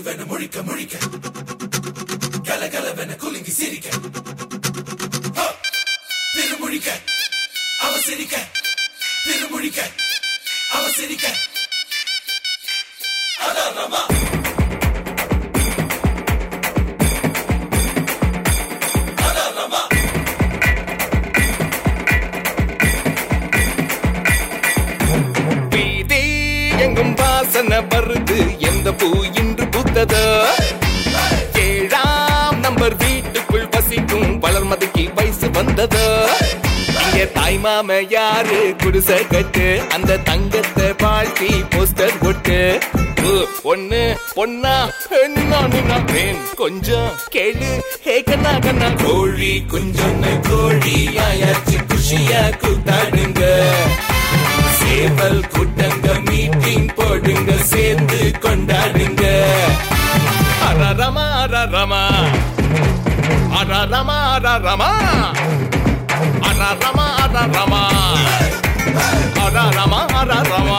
குழுவென முழிக்க முழிக்க கலகலவென குலுங்கி சிரிக்க ஹோ! திருமுழிக்க அவ சிரிக்க திருமுழிக்க அவ சிரிக்க அதான் ரமா அதான் ரமா வீதி எங்கும் வாசனை வருது எந்த பூ இன்று பூத்ததோ ஏழாம் நம்பர் வீட்டுக்குள் வசிக்கும் வளர்மதிக்கு வயசு வந்ததோ இங்க தாய் மாம யாரு குடிசை கட்டு அந்த தங்கத்தை வாழ்த்தி போஸ்டர் போட்டு ஊ, ஒண்ணு பொண்ணா பெண்ணா நின்னா பெண் கொஞ்சம் கேளு ஹே கண்ணா கண்ணா கோழி குஞ்சொன்னு கோழி ஆயாச்சு குஷியா கூத்தாடுங்க சேவல் கூட்டங்க மீட்டிங் போடுங்க சேர்ந்து கொண்டாடுங்க அரரமா அரரமா அரரமா அரரமா அரரமா அரரமா அரரமா அரரமா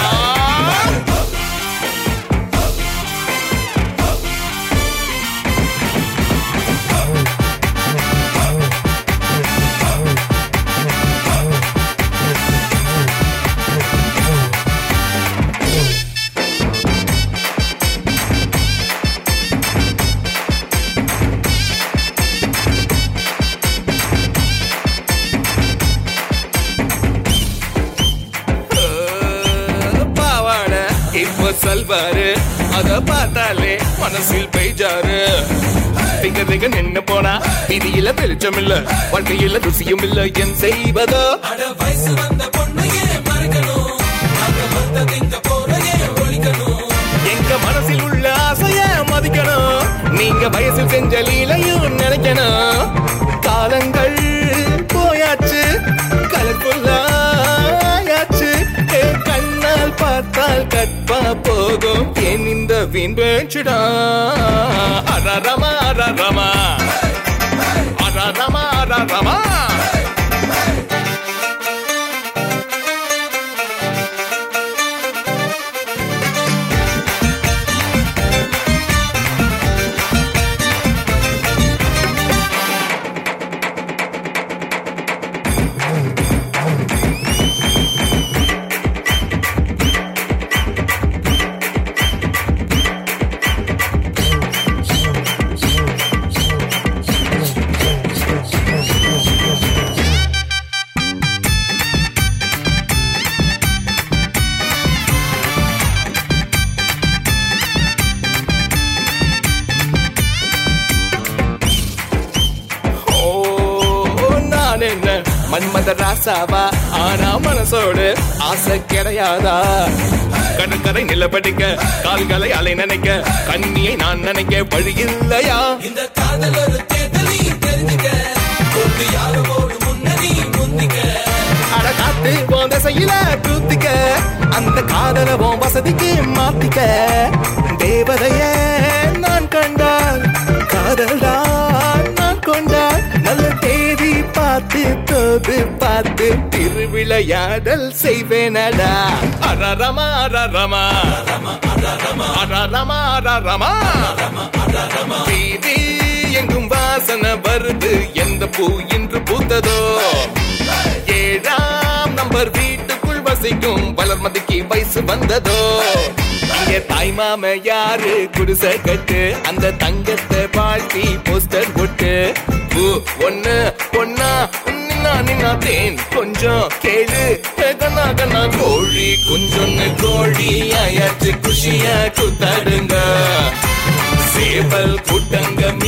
பாவாட இப்ப சல்வாரு அத பார்த்தாலே மனசில் பெய்ஜாரு திங்க திங்க நின்னு போனா விதியில வெளிச்சம் இல்ல வாழ்க்கையில ருசியும் இல்ல என் செய்வதோ அட வயசு வந்த பொண்ணு ஏன் மறைக்கணும் அங்க வந்த திங்க போற ஏன் ஒழிக்கணும் எங்க மனசில் உள்ள ஆசைய மதிக்கணும் நீங்க வயசில் செஞ்ச லீலையும் நினைக்கணும் காலங்கள் போயாச்சு கலர்ஃபுல்லாயாச்சு என் கண்ணால் பார்த்தால் கற்பா போகும் என் இந்த வீண் பேச்சுடா அரரமா அரரமா அரரமா அரரமா ஓ நான் என்ன மன்மத ராசாவா ஆனா மனசோடு ஆசை கிடையாதா கடற்கரை நிலப்படிக்க கால்களை அலை நினைக்க கண்ணியை நான் நினைக்க வழி இல்லையா இந்த காதல் ஒரு தேர்தல் நீ தெரிஞ்சுக்க கொண்டு யாரோடு முன்னணி முந்திக்க அட காத்து போந்த செய்யல தூத்திக்க அந்த காதல உன் வசதிக்கு மாத்திக்க தேவதைய நான் கண்டால் காதல் தான் நான் கொண்டால் நல்ல தேதி பார்த்து தோது பார்த்து திருவிளையாடல் செய்வேனடா அரரமா அரரமா அரரமா அரரமா வீதி எங்கும் வாசனை வருது எந்த பூ இன்று பூத்ததோ ஏழாம் நம்பர் வீட்டுக்குள் வசிக்கும் வளர்மதிக்கு வயசு வந்ததோ இங்க தாய் மாம யாரு குடிசை கட்டு அந்த தங்கத்தை வாழ்த்தி போஸ்டர் போட்டு பூ ஒண்ணு பொண்ணா நின்னா நின்னா தேன் கொஞ்சம் கேளு ஹே கண்ணா கண்ணா கோழி குஞ்சொன்னு கோழி ஆயாச்சு குஷியா கூத்தாடுங்க சேவல் கூட்டங்க